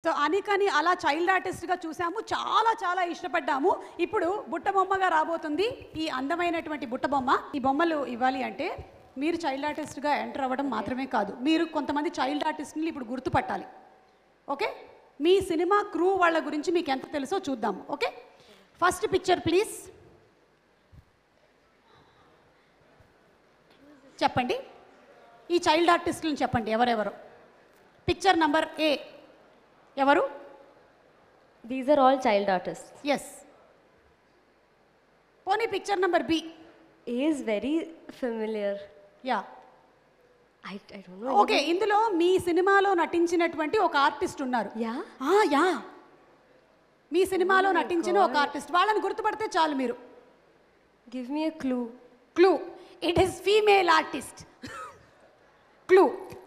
So అనికని అలా child ఆర్టిస్ట్గా చూసాము చాలా చాలా ఇష్టపడ్డాము ఇప్పుడు బుట్ట బొమ్మగా రాబోతుంది ఈ అందమైనటువంటి బుట్ట బొమ్మ ఈ బొమ్మలు ఇవ్వాలి అంటే మీరు చైల్డ్ ఆర్టిస్ట్గా ఎంటర్ అవ్వడం మాత్రమే కాదు మీరు కొంతమంది చైల్డ్ ఆర్టిస్ట్ని ఇప్పుడు గుర్తుపట్టాలి ఓకే మీ సినిమా క్రూ వాళ్ళ గురించి మీకు ఎంత తెలుసో చూద్దాము ఓకే ఫస్ట్ పిక్చర్ ప్లీజ్ చెప్పండి ఈ చైల్డ్ ఆర్టిస్టులను చెప్పండి ఎవరెవరు పిక్చర్ నంబర్ ఏ ఎవరు These are all child artists. Yes పోనీ picture number B A is very familiar. Yeah I, I don't know. Okay ఇందులో మీ సినిమాలో నటించినటువంటి ఒక ఆర్టిస్ట్ ఉన్నారు Yeah? ఆ, యా మీ సినిమాలో నటించిన ఒక ఆర్టిస్ట్ వాళ్ళని గుర్తుపడితే చాలు మీరు Give me a clue. Clue it is female artist clue